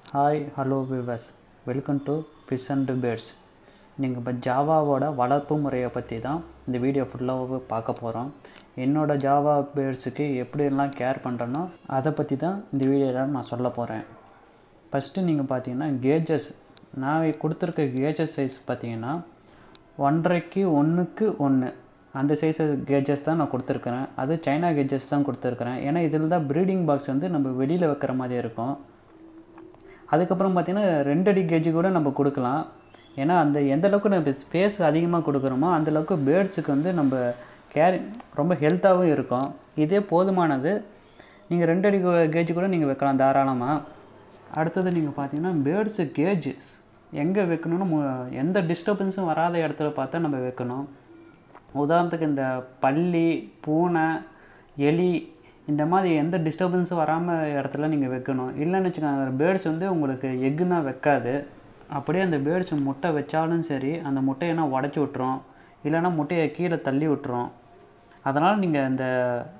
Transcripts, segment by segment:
hi hello viewers welcome to fish and birds நீங்கள் இப்போ ஜாவாவோட வளர்ப்பு முறையை பற்றி தான் இந்த வீடியோ ஃபுல்லாக பார்க்க போகிறோம் என்னோடய ஜாவா பேர்ட்ஸுக்கு எப்படியெல்லாம் கேர் பண்ணுறேனோ அதை பற்றி தான் இந்த வீடியோவில் நான் சொல்ல போகிறேன் ஃபஸ்ட்டு நீங்கள் பார்த்தீங்கன்னா கேஜஸ் நான் கொடுத்துருக்க கேஜஸ் சைஸ் பார்த்தீங்கன்னா ஒன்றரைக்கு ஒன்றுக்கு ஒன்று அந்த சைஸ் கேஜஸ் தான் நான் கொடுத்துருக்குறேன் அது சைனா கேஜஸ் தான் கொடுத்துருக்குறேன் ஏன்னா இதில் தான் ப்ரீடிங் பாக்ஸ் வந்து நம்ம வெளியில் வைக்கிற மாதிரி இருக்கும் அதுக்கப்புறம் பார்த்திங்கன்னா ரெண்டு அடி கேஜி கூட நம்ம கொடுக்கலாம் ஏன்னா அந்த எந்த அளவுக்கு நம்ம ஸ்பேஸ் அதிகமாக கொடுக்குறோமோ அந்தளவுக்கு பேர்ட்ஸுக்கு வந்து நம்ம கேரி ரொம்ப ஹெல்த்தாகவும் இருக்கும் இதே போதுமானது நீங்கள் ரெண்டு அடி கேஜி கூட நீங்கள் வைக்கலாம் தாராளமாக அடுத்தது நீங்கள் பார்த்தீங்கன்னா பேர்ட்ஸு கேஜஸ் எங்கே வைக்கணும்னு மு எந்த டிஸ்டர்பன்ஸும் வராத இடத்துல பார்த்தா நம்ம வைக்கணும் உதாரணத்துக்கு இந்த பல்லி பூனை எலி இந்த மாதிரி எந்த டிஸ்டர்பன்ஸும் வராமல் இடத்துல நீங்கள் வைக்கணும் இல்லைன்னு வச்சுக்கோங்க பேர்ட்ஸ் வந்து உங்களுக்கு எக்குன்னா வைக்காது அப்படியே அந்த பேர்ட்ஸ் முட்டை வச்சாலும் சரி அந்த முட்டையனா உடச்சி விட்ரும் இல்லைன்னா முட்டையை கீழே தள்ளி விட்டுரும் அதனால் நீங்கள் இந்த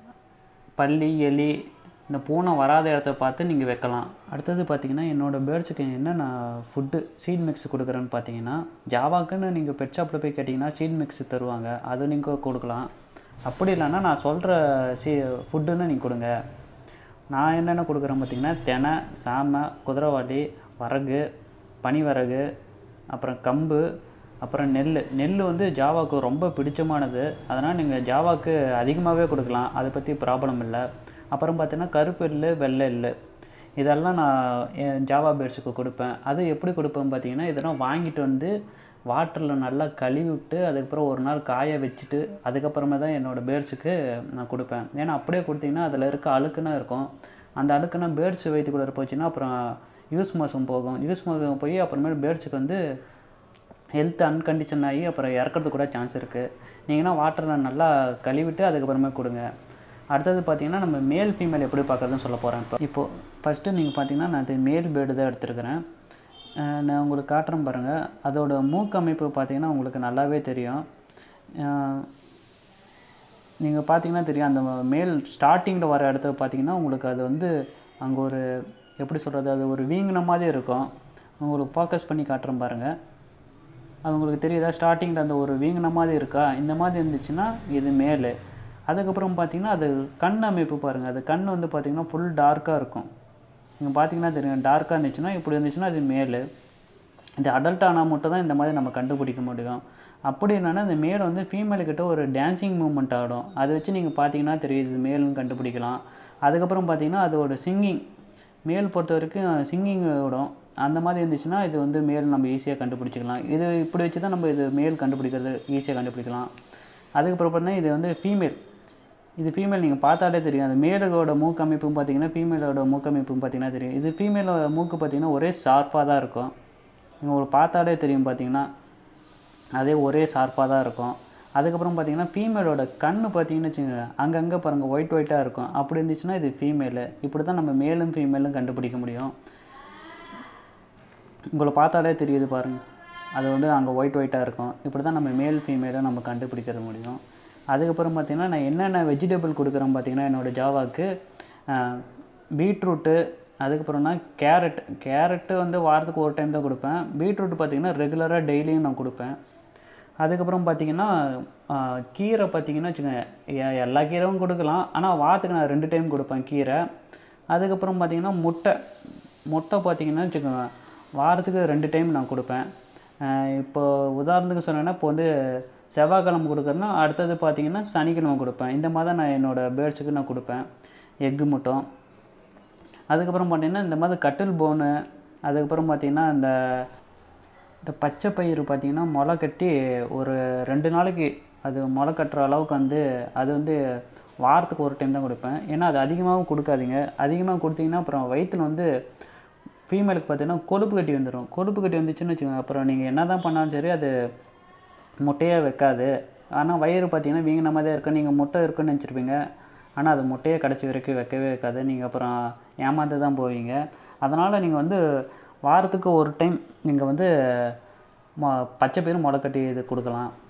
பல்லி எலி இந்த பூனை வராத இடத்த பார்த்து நீங்கள் வைக்கலாம் அடுத்தது பார்த்தீங்கன்னா என்னோடய பேர்ட்ஸுக்கு என்னென்ன ஃபுட்டு சீட் மிக்ஸ் கொடுக்குறேன்னு பார்த்தீங்கன்னா ஜாவாக்குன்னு நீங்கள் பெட் ஷாப்பில் போய் கேட்டிங்கன்னா சீட் மிக்ஸ் தருவாங்க அது நீங்கள் கொடுக்கலாம் அப்படி இல்லைன்னா நான் சொல்கிற சீ ஃபுட்டுன்னு நீங்கள் கொடுங்க நான் என்னென்ன கொடுக்குறேன் பார்த்தீங்கன்னா தெனை சாமை குதிரைவாளி வரகு பனிவரகு அப்புறம் கம்பு அப்புறம் நெல் நெல் வந்து ஜாவாக்கு ரொம்ப பிடிச்சமானது அதனால் நீங்கள் ஜாவாக்கு அதிகமாகவே கொடுக்கலாம் அதை பற்றி ப்ராப்ளம் இல்லை அப்புறம் பார்த்தீங்கன்னா கருப்பு எள்ளு வெள்ளை எள்ளு இதெல்லாம் நான் என் ஜாவா பேர்ட்ஸுக்கு கொடுப்பேன் அது எப்படி கொடுப்பேன் பார்த்தீங்கன்னா இதெல்லாம் வாங்கிட்டு வந்து வாட்டரில் நல்லா கழுவி விட்டு அதுக்கப்புறம் ஒரு நாள் காய வச்சுட்டு அதுக்கப்புறமா தான் என்னோடய பேர்ட்ஸுக்கு நான் கொடுப்பேன் ஏன்னா அப்படியே கொடுத்தீங்கன்னா அதில் இருக்க அழுக்குன்னா இருக்கும் அந்த அழுக்குனா பேர்ட்ஸ் வயிற்றுக்குள்ளே போச்சுன்னா அப்புறம் யூஸ் மோசம் போகும் யூஸ் மோசம் போய் அப்புறமேல் பேர்ட்ஸுக்கு வந்து ஹெல்த் அன்கண்டிஷன் ஆகி அப்புறம் இறக்கிறதுக்கு கூட சான்ஸ் இருக்குது நீங்கன்னா வாட்டரில் நல்லா கழுவிட்டு அதுக்கப்புறமே கொடுங்க அடுத்தது பார்த்தீங்கன்னா நம்ம மேல் ஃபீமேல் எப்படி பார்க்குறதுன்னு சொல்ல போகிறேன் இப்போ இப்போது ஃபஸ்ட்டு நீங்கள் பார்த்தீங்கன்னா நான் இது மேல் பேர்டு தான் எடுத்துருக்கிறேன் நான் உங்களுக்கு காட்டுறேன் பாருங்கள் அதோட மூக்கு அமைப்பு பார்த்தீங்கன்னா உங்களுக்கு நல்லாவே தெரியும் நீங்கள் பார்த்தீங்கன்னா தெரியும் அந்த மேல் ஸ்டார்டிங்கில் வர இடத்துல பார்த்தீங்கன்னா உங்களுக்கு அது வந்து அங்கே ஒரு எப்படி சொல்கிறது அது ஒரு வீங்கின மாதிரி இருக்கும் உங்களுக்கு ஃபோக்கஸ் பண்ணி காட்டுறேன் பாருங்கள் அது உங்களுக்கு தெரியுதா ஸ்டார்டிங்கில் அந்த ஒரு வீங்கின மாதிரி இருக்கா இந்த மாதிரி இருந்துச்சுன்னா இது மேலே அதுக்கப்புறம் பார்த்தீங்கன்னா அது கண் அமைப்பு பாருங்கள் அது கண் வந்து பார்த்திங்கன்னா ஃபுல் டார்க்காக இருக்கும் நீங்கள் பார்த்தீங்கன்னா தெரியும் டார்க்காக இருந்துச்சுன்னா இப்படி இருந்துச்சுன்னா அது மேல் இது அடல்ட் ஆனால் மட்டும் தான் இந்த மாதிரி நம்ம கண்டுபிடிக்க முடியும் அப்படி என்னென்னா இந்த மேல் வந்து ஃபீமேலுக்கிட்ட ஒரு டான்ஸிங் மூமெண்ட் ஆடும் அதை வச்சு நீங்கள் பார்த்தீங்கன்னா தெரியுது இது மேல்னு கண்டுபிடிக்கலாம் அதுக்கப்புறம் பார்த்தீங்கன்னா அதோட சிங்கிங் மேல் பொறுத்த வரைக்கும் சிங்கிங் விடும் அந்த மாதிரி இருந்துச்சுன்னா இது வந்து மேல் நம்ம ஈஸியாக கண்டுபிடிச்சிக்கலாம் இது இப்படி வச்சு தான் நம்ம இது மேல் கண்டுபிடிக்கிறது ஈஸியாக கண்டுபிடிக்கலாம் அதுக்கப்புறம் பார்த்தீங்கன்னா இது வந்து ஃபீமேல் இது ஃபீமேல் நீங்கள் பார்த்தாலே தெரியும் அது மேலோட மூக்கு அமைப்பும் பார்த்தீங்கன்னா ஃபீமேலோட மூக்கு அமைப்பும் பார்த்தீங்கன்னா தெரியும் இது ஃபீமேலோட மூக்கு பார்த்தீங்கன்னா ஒரே ஷார்ப்பாக தான் இருக்கும் நீங்கள் ஒரு பார்த்தாலே தெரியும் பார்த்தீங்கன்னா அதே ஒரே ஷார்ப்பாக தான் இருக்கும் அதுக்கப்புறம் பார்த்தீங்கன்னா ஃபீமேலோட கண் பார்த்தீங்கன்னு வச்சுக்கோங்க அங்கங்கே பாருங்கள் ஒயிட் ஒயிட்டாக இருக்கும் அப்படி இருந்துச்சுன்னா இது ஃபீமேலு இப்படி தான் நம்ம மேலும் ஃபீமேலும் கண்டுபிடிக்க முடியும் உங்களை பார்த்தாலே தெரியுது பாருங்கள் அது வந்து அங்கே ஒயிட் ஒயிட்டாக இருக்கும் இப்படி தான் நம்ம மேல் ஃபீமேலை நம்ம கண்டுபிடிக்கிறது முடியும் அதுக்கப்புறம் பார்த்திங்கன்னா நான் என்னென்ன வெஜிடபிள் கொடுக்குறேன் பார்த்திங்கன்னா என்னோடய ஜாவாக்கு பீட்ரூட்டு அதுக்கப்புறம்னா கேரட் கேரட்டு வந்து வாரத்துக்கு ஒரு டைம் தான் கொடுப்பேன் பீட்ரூட் பார்த்திங்கன்னா ரெகுலராக டெய்லியும் நான் கொடுப்பேன் அதுக்கப்புறம் பார்த்திங்கன்னா கீரை பார்த்திங்கன்னா வச்சுக்கோங்க எல்லா கீரையும் கொடுக்கலாம் ஆனால் வாரத்துக்கு நான் ரெண்டு டைம் கொடுப்பேன் கீரை அதுக்கப்புறம் பார்த்திங்கன்னா முட்டை முட்டை பார்த்திங்கன்னா வச்சுக்கோங்க வாரத்துக்கு ரெண்டு டைம் நான் கொடுப்பேன் இப்போ உதாரணத்துக்கு சொன்னேன்னா இப்போ வந்து செவ்வாய்க்கிழமை கொடுக்குறேன்னா அடுத்தது பார்த்திங்கன்னா சனிக்கிழமை கொடுப்பேன் இந்த மாதிரி தான் நான் என்னோடய பேர்ட்ஸுக்கு நான் கொடுப்பேன் எக்கு மட்டும் அதுக்கப்புறம் பார்த்திங்கன்னா இந்த மாதிரி கட்டில் போனு அதுக்கப்புறம் பார்த்திங்கன்னா இந்த இந்த பச்சை பயிர் பார்த்திங்கன்னா முளை கட்டி ஒரு ரெண்டு நாளைக்கு அது முளை கட்டுற அளவுக்கு வந்து அது வந்து வாரத்துக்கு ஒரு டைம் தான் கொடுப்பேன் ஏன்னா அது அதிகமாகவும் கொடுக்காதீங்க அதிகமாக கொடுத்தீங்கன்னா அப்புறம் வயிற்றில் வந்து ஃபீமேலுக்கு பார்த்தீங்கன்னா கொழுப்பு கட்டி வந்துடும் கொழுப்பு கட்டி வந்துச்சுன்னு வச்சுக்கோங்க அப்புறம் நீங்கள் என்ன தான் பண்ணாலும் சரி அது முட்டையே வைக்காது ஆனால் வயிறு பார்த்தீங்கன்னா வீங்கின மாதிரி இருக்கும் நீங்கள் முட்டை இருக்குன்னு நினச்சிருப்பீங்க ஆனால் அது முட்டையே கடைசி வரைக்கும் வைக்கவே வைக்காது நீங்கள் அப்புறம் ஏமாந்து தான் போவீங்க அதனால் நீங்கள் வந்து வாரத்துக்கு ஒரு டைம் நீங்கள் வந்து மொ பச்சை பயிர் முளைக்கட்டி இது கொடுக்கலாம்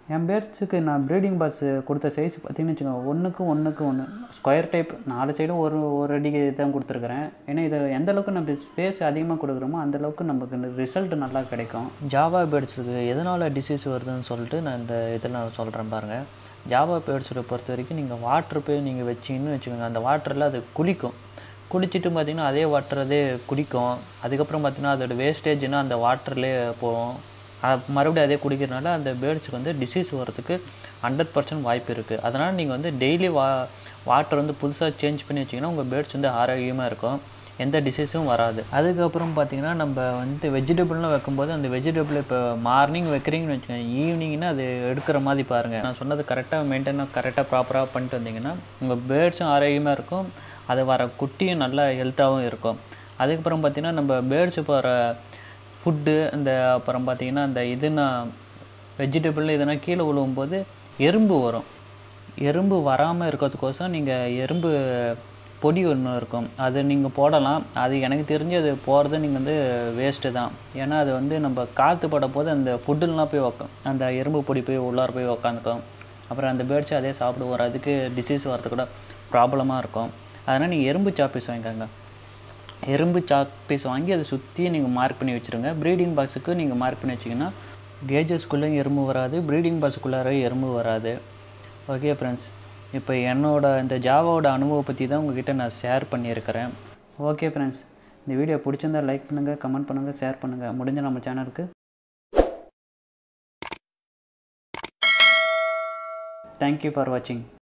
என் பேர்ட்ஸுக்கு நான் ப்ரீடிங் பாஸ் கொடுத்த சைஸ் பார்த்தீங்கன்னு வச்சுக்கோங்க ஒன்றுக்கு ஒன்றுக்கு ஒன்று ஸ்கொயர் டைப் நாலு சைடும் ஒரு ஒரு அடிக்கு தான் கொடுத்துருக்குறேன் ஏன்னா இதை எந்த அளவுக்கு நம்ம ஸ்பேஸ் அதிகமாக கொடுக்குறோமோ அந்த அளவுக்கு நமக்கு ரிசல்ட் நல்லா கிடைக்கும் ஜாவா பேர்ட்ஸுக்கு எதனால் டிசீஸ் வருதுன்னு சொல்லிட்டு நான் இந்த இதில் நான் சொல்கிறேன் பாருங்கள் ஜாவா பேர்ட்ஸோட பொறுத்த வரைக்கும் நீங்கள் வாட்ரு போய் நீங்கள் வச்சிங்கன்னு வச்சுக்கோங்க அந்த வாட்டரில் அது குளிக்கும் குளிச்சுட்டு பார்த்தீங்கன்னா அதே வாட்டர் அதே குடிக்கும் அதுக்கப்புறம் பார்த்தீங்கன்னா அதோட வேஸ்டேஜ்னால் அந்த வாட்டர்லேயே போகும் அது மறுபடியும் அதே குடிக்கிறனால அந்த பேர்ட்ஸுக்கு வந்து டிசீஸ் வரதுக்கு ஹண்ட்ரட் பர்சன்ட் வாய்ப்பு இருக்குது அதனால் நீங்கள் வந்து டெய்லி வா வாட்டர் வந்து புதுசாக சேஞ்ச் பண்ணி வச்சிங்கன்னா உங்கள் பேர்ட்ஸ் வந்து ஆரோக்கியமாக இருக்கும் எந்த டிசீஸும் வராது அதுக்கப்புறம் பார்த்தீங்கன்னா நம்ம வந்து வெஜிடபிள்லாம் வைக்கும்போது அந்த வெஜிடபிள் இப்போ மார்னிங் வைக்கிறீங்கன்னு வச்சுக்கோங்க ஈவினிங்னா அது எடுக்கிற மாதிரி பாருங்கள் நான் சொன்னது கரெக்டாக மெயின்டைனாக கரெக்டாக ப்ராப்பராக பண்ணிட்டு வந்தீங்கன்னா உங்கள் பேர்ட்ஸும் ஆரோக்கியமாக இருக்கும் அது வர குட்டியும் நல்லா ஹெல்த்தாகவும் இருக்கும் அதுக்கப்புறம் பார்த்தீங்கன்னா நம்ம பேர்ட்ஸு போகிற ஃபுட்டு இந்த அப்புறம் பார்த்தீங்கன்னா அந்த இதுனா வெஜிடபிள் இதெல்லாம் கீழே விழுவும்போது எறும்பு வரும் எறும்பு வராமல் இருக்கிறதுக்கோசம் நீங்கள் எறும்பு பொடி ஒன்று இருக்கும் அது நீங்கள் போடலாம் அது எனக்கு தெரிஞ்சு அது போகிறது நீங்கள் வந்து வேஸ்ட்டு தான் ஏன்னா அது வந்து நம்ம காற்று பட போது அந்த ஃபுட்டுலாம் போய் உக்கும் அந்த எறும்பு பொடி போய் உள்ளார போய் உக்காந்துக்கும் அப்புறம் அந்த பேர்ட்ஸ் அதே சாப்பிட்டு வர அதுக்கு டிசீஸ் வரது கூட ப்ராப்ளமாக இருக்கும் அதனால் நீங்கள் எறும்பு சாப்பீஸ் வாங்கிக்கோங்க எறும்பு சாக் பீஸ் வாங்கி அதை சுற்றி நீங்கள் மார்க் பண்ணி வச்சுருங்க ப்ரீடிங் பாக்ஸுக்கு நீங்கள் மார்க் பண்ணி வச்சிங்கன்னா கேஜஸ்குள்ளே எறும்பு வராது ப்ரீடிங் பாக்ஸுக்குள்ளார எறும்பு வராது ஓகே ஃப்ரெண்ட்ஸ் இப்போ என்னோட இந்த ஜாவாவோட அனுபவம் பற்றி தான் உங்ககிட்ட நான் ஷேர் பண்ணியிருக்கிறேன் ஓகே ஃப்ரெண்ட்ஸ் இந்த வீடியோ பிடிச்சிருந்தா லைக் பண்ணுங்கள் கமெண்ட் பண்ணுங்கள் ஷேர் பண்ணுங்கள் முடிஞ்ச நம்ம சேனலுக்கு தேங்க்யூ ஃபார் வாட்சிங்